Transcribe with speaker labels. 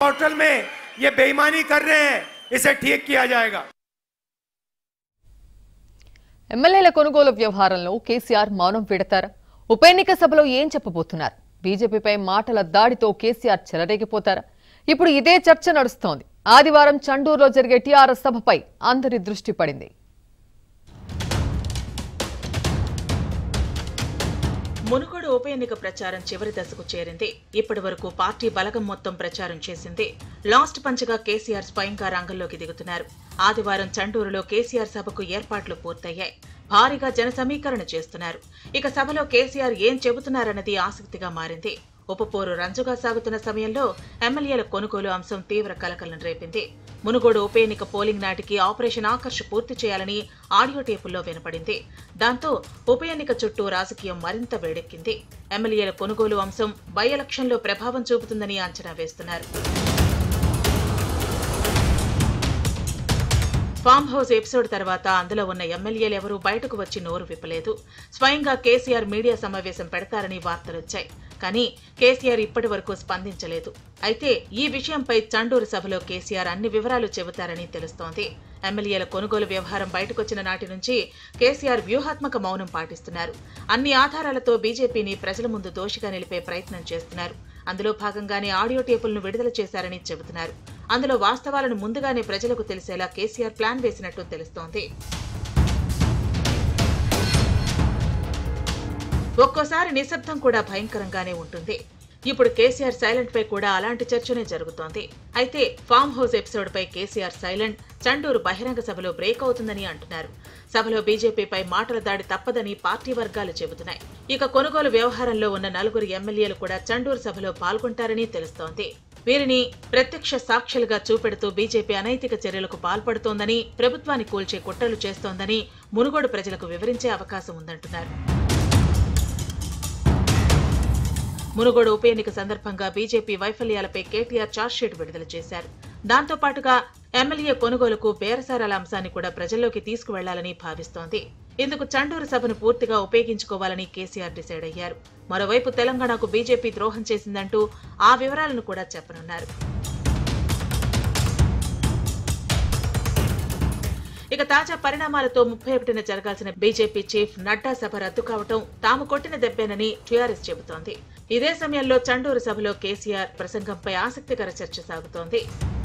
Speaker 1: portal में ये बेईमानी कर रहे हैं इसे ठीक किया जाएगा
Speaker 2: ఎమ్మెల్యేల కొనుగోలు వ్యవహారంలో కేసీఆర్ మౌనం విడతారా ఉప ఎన్నిక సభలో ఏం చెప్పబోతున్నారు బీజేపీపై మాటల దాడితో కేసీఆర్ చెలరేగిపోతారా ఇప్పుడు ఇదే చర్చ నడుస్తోంది ఆదివారం చండూరులో జరిగే టీఆర్ఎస్ సభపై అందరి దృష్టి పడింది
Speaker 3: మునుగోడు ఉప ఎన్నిక ప్రచారం చివరి దశకు చేరింది ఇప్పటి వరకు పార్టీ బలగం మొత్తం ప్రచారం చేసింది లాస్ట్ పంచగా కేసీఆర్ స్వయంగా రంగంలోకి దిగుతున్నారు ఆదివారం చండూరులో కేసీఆర్ సభకు ఏర్పాట్లు పూర్తయ్యాయి భారీగా జన సమీకరణ చేస్తున్నారు ఇక సభలో కేసీఆర్ ఏం చెబుతున్నారన్నది ఆసక్తిగా మారింది ఉపపోరు రంజుగా సాగుతున్న సమయంలో ఎమ్మెల్యేల కొనుగోలు అంశం తీవ్ర కలకలం రేపింది మునుగోడు ఉప ఎన్నిక పోలింగ్ నాటికి ఆపరేషన్ ఆకర్ష్ పూర్తి చేయాలని ఆడియో టేపుల్లో వినపడింది దాంతో ఉప ఎన్నిక చుట్టూ రాజకీయం మరింత వేడెక్కింది ఎమ్మెల్యేల కొనుగోలు అంశం బై ఎలక్షన్లో ప్రభావం చూపుతుందని అంచనా వేస్తున్నారు ఫామ్ హౌస్ ఎపిసోడ్ తర్వాత అందులో ఉన్న ఎమ్మెల్యేలు ఎవరూ బయటకు వచ్చి నోరు విప్పలేదు స్వయంగా కేసీఆర్ మీడియా సమావేశం పెడతారని వార్తలొచ్చాయి కానీ కేసీఆర్ ఇప్పటి వరకు స్పందించలేదు అయితే ఈ విషయంపై చండూరు సభలో కేసీఆర్ అన్ని వివరాలు చెబుతారని తెలుస్తోంది ఎమ్మెల్యేల కొనుగోలు వ్యవహారం బయటకొచ్చిన నాటి నుంచి కేసీఆర్ వ్యూహాత్మక మౌనం పాటిస్తున్నారు అన్ని ఆధారాలతో బీజేపీని ప్రజల ముందు దోషిగా నిలిపే ప్రయత్నం చేస్తున్నారు అందులో భాగంగానే ఆడియో టేపులను విడుదల చేశారని చెబుతున్నారు అందులో వాస్తవాలను ముందుగానే ప్రజలకు తెలిసేలా కేసీఆర్ ప్లాన్ వేసినట్టు తెలుస్తోంది ఒక్కోసారి నిశ్శబ్దం కూడా భయంకరంగానే ఉంటుంది ఇప్పుడు కేసీఆర్ సైలెంట్ పై కూడా అలాంటి చర్చనే జరుగుతోంది అయితే ఫామ్ హౌస్ ఎపిసోడ్ పై కేసీఆర్ సైలెంట్ చండూరు బహిరంగ సభలో బ్రేక్ అవుతుందని అంటున్నారు సభలో బీజేపీపై మాటల దాడి తప్పదని పార్టీ వర్గాలు చెబుతున్నాయి ఇక కొనుగోలు వ్యవహారంలో ఉన్న నలుగురు ఎమ్మెల్యేలు కూడా చండూరు సభలో పాల్గొంటారని తెలుస్తోంది వీరిని ప్రత్యక్ష సాక్షులుగా చూపెడుతూ బీజేపీ అనైతిక చర్యలకు పాల్పడుతోందని ప్రభుత్వాన్ని కూల్చే కుట్రలు చేస్తోందని మునుగోడు ప్రజలకు వివరించే అవకాశం ఉందంటున్నారు మునుగోడు ఉప ఎన్నిక సందర్భంగా బీజేపీ వైఫల్యాలపై కేటీఆర్ ఛార్జ్షీట్ విడుదల చేశారు దాంతో పాటుగా ఎమ్మెల్యే కొనుగోలుకు బేరసారాల అంశాన్ని కూడా ప్రజల్లోకి తీసుకువెళ్లాలని భావిస్తోంది ఇందుకు చండూరు సభను పూర్తిగా ఉపయోగించుకోవాలని కేసీఆర్ డిసైడ్ అయ్యారు మరోవైపు తెలంగాణకు బీజేపీ ద్రోహం చేసిందంటూ ఆ వివరాలను కూడా చెప్పనున్నారు ఇక తాజా పరిణామాలతో ముప్పై ఒకటిన జరగాల్సిన బీజేపీ చీఫ్ నడ్డా సభ రద్దు కావటం తాము కొట్టిన దెబ్బేనని టీఆర్ఎస్ చెబుతోంది ఇదే సమయంలో చండూరు సభలో కేసీఆర్ ప్రసంగంపై ఆసక్తికర చర్చ సాగుతోంది